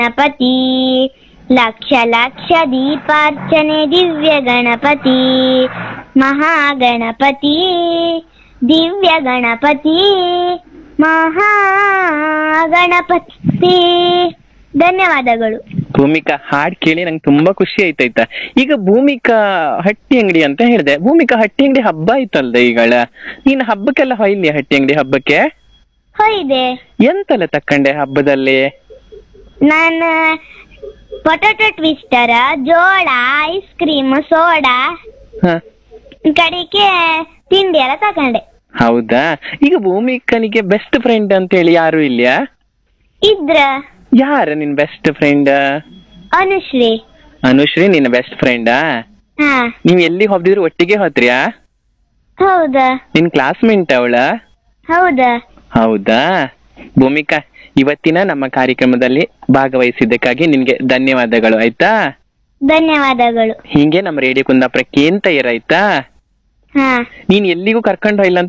ಗಣಪತಿ ಲಕ್ಷ ಲಕ್ಷ ದೀಪಾರ್ಚನೆ ದಿವ್ಯ ಗಣಪತಿ ಮಹಾಗಣಪತಿ ದಿವ್ಯ ಗಣಪತಿ ಮಹಾಗಣಪತಿ ಧನ್ಯವಾದಗಳು ಭೂಮಿಕಾ ಹಾಡ್ ಕೇಳಿ ನಂಗೆ ತುಂಬಾ ಖುಷಿ ಆಯ್ತಾಯ್ತಾ ಈಗ ಭೂಮಿಕಾ ಹಟ್ಟಿ ಅಂಗಡಿ ಅಂತ ಹೇಳಿದೆ ಭೂಮಿಕಾ ಹಟ್ಟಿ ಅಂಗಡಿ ಹಬ್ಬ ಆಯ್ತಲ್ದ ಈಗಳ ನೀನ್ ಹಬ್ಬಕ್ಕೆಲ್ಲ ಹೊಯ್ಲಿ ಹಟ್ಟಿ ಅಂಗಡಿ ಹಬ್ಬಕ್ಕೆ ಹೋಯ್ದೆ ಎಂತೆಲ್ಲ ತಕ್ಕಂಡೆ ಹಬ್ಬದಲ್ಲಿ ನಾನು ಪೊಟೊಟೊ ಟ್ವಿಸ್ಟರ್ ಜೋಳ ಐಸ್ ಕ್ರೀಮ್ ಸೋಡಾ ಹ ಕಡೆಗೆ ತಿಂಡಿ ಎಲ್ಲ ತಕೊಂಡೆ ಹೌದಾ ಈಗ ಭೂಮಿಕನಿಗೆ ಬೆಸ್ಟ್ ಫ್ರೆಂಡ್ ಅಂತ ಹೇಳಿ ಯಾರು ಇಲ್ಯಾ ಇದ್ರ ಯಾರ ನಿನ್ ಬೆಸ್ಟ್ ಫ್ರೆಂಡ್ ಅನುಶ್ರೀ ಅನುಶ್ರೀ ನಿನ್ನ ಬೆಸ್ಟ್ ಫ್ರೆಂಡಾ ಹಾ ನೀವ್ ಎಲ್ಲಿ ಹೋಗ್ದಿದ್ರು ಒಟ್ಟಿಗೆ ಹೋದ್ರ್ಯಾ ಹೌದಾ ನಿನ್ ಕ್ಲಾಸ್ಮೇಟ್ ಅವಳ ಹೌದಾ ಹೌದಾ ಭೂಮಿಕಾ ಇವತ್ತಿನ ನಮ್ಮ ಕಾರ್ಯಕ್ರಮದಲ್ಲಿ ಭಾಗವಹಿಸಿದ್ದಕ್ಕಾಗಿ ನಿನ್ಗೆ ಧನ್ಯವಾದಗಳು ಆಯ್ತಾ ಧನ್ಯವಾದಗಳು ಹೀಗೆ ನಮ್ಮ ರೇಡಿಯೋ ಕುಂದಾಪುರಕ್ಕೆ ಅಂತ ಇರಾಯ್ತಾ ಹಾ ನೀನ್ ಎಲ್ಲಿಗೂ ಕರ್ಕೊಂಡು ಹೋಯ್ಲ್ಲ ಅಂತ